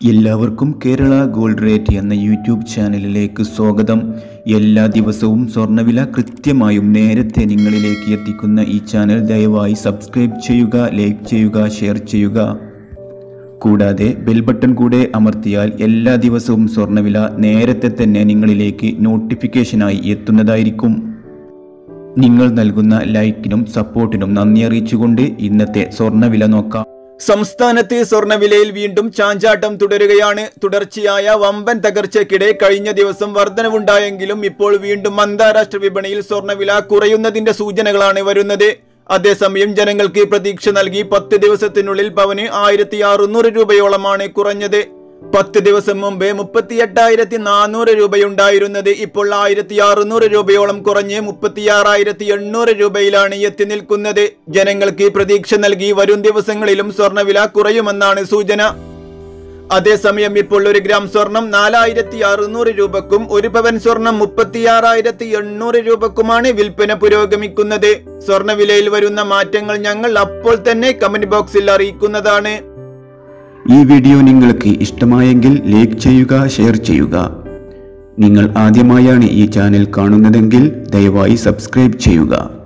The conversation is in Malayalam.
എല്ലാവർക്കും കേരള ഗോൾഡ് റേറ്റ് എന്ന യൂട്യൂബ് ചാനലിലേക്ക് സ്വാഗതം എല്ലാ ദിവസവും സ്വർണ്ണവില കൃത്യമായും നേരത്തെ നിങ്ങളിലേക്ക് എത്തിക്കുന്ന ഈ ചാനൽ ദയവായി സബ്സ്ക്രൈബ് ചെയ്യുക ലൈക്ക് ചെയ്യുക ഷെയർ ചെയ്യുക കൂടാതെ ബെൽ ബട്ടൺ കൂടെ അമർത്തിയാൽ എല്ലാ ദിവസവും സ്വർണ്ണവില നേരത്തെ തന്നെ നിങ്ങളിലേക്ക് നോട്ടിഫിക്കേഷനായി എത്തുന്നതായിരിക്കും നിങ്ങൾ നൽകുന്ന ലൈക്കിനും സപ്പോർട്ടിനും നന്ദി അറിയിച്ചുകൊണ്ട് ഇന്നത്തെ സ്വർണ്ണവില നോക്കാം സംസ്ഥാനത്ത് സ്വർണ്ണവിലയിൽ വീണ്ടും ചാഞ്ചാട്ടം തുടരുകയാണ് തുടർച്ചയായ വമ്പൻ തകർച്ചയ്ക്കിടെ കഴിഞ്ഞ ദിവസം വർധനവുണ്ടായെങ്കിലും ഇപ്പോൾ വീണ്ടും അന്താരാഷ്ട്ര വിപണിയിൽ സ്വർണ്ണവില കുറയുന്നതിന്റെ സൂചനകളാണ് വരുന്നത് അതേസമയം ജനങ്ങൾക്ക് പ്രതീക്ഷ നൽകി പത്ത് ദിവസത്തിനുള്ളിൽ പവന് ആയിരത്തി അറുന്നൂറ് രൂപയോളമാണ് കുറഞ്ഞത് പത്ത് ദിവസം മുമ്പ് മുപ്പത്തി എട്ടായിരത്തി നാനൂറ് രൂപയുണ്ടായിരുന്നത് ഇപ്പോൾ ആയിരത്തി അറുന്നൂറ് രൂപയോളം കുറഞ്ഞ് മുപ്പത്തിയാറായിരത്തി എണ്ണൂറ് രൂപയിലാണ് എത്തി നിൽക്കുന്നത് ജനങ്ങൾക്ക് പ്രതീക്ഷ നൽകി വരും ദിവസങ്ങളിലും സ്വർണ്ണവില കുറയുമെന്നാണ് സൂചന അതേസമയം ഇപ്പോൾ ഒരു ഗ്രാം സ്വർണം നാലായിരത്തി അറുന്നൂറ് രൂപക്കും ഒരു പവൻ സ്വർണം മുപ്പത്തിയാറായിരത്തി എണ്ണൂറ് രൂപക്കുമാണ് വിൽപ്പന പുരോഗമിക്കുന്നത് സ്വർണ്ണവിലയിൽ വരുന്ന മാറ്റങ്ങൾ ഞങ്ങൾ അപ്പോൾ തന്നെ കമന്റ് ബോക്സിൽ അറിയിക്കുന്നതാണ് ഈ വീഡിയോ നിങ്ങൾക്ക് ഇഷ്ടമായെങ്കിൽ ലൈക്ക് ചെയ്യുക ഷെയർ ചെയ്യുക നിങ്ങൾ ആദ്യമായാണ് ഈ ചാനൽ കാണുന്നതെങ്കിൽ ദയവായി സബ്സ്ക്രൈബ് ചെയ്യുക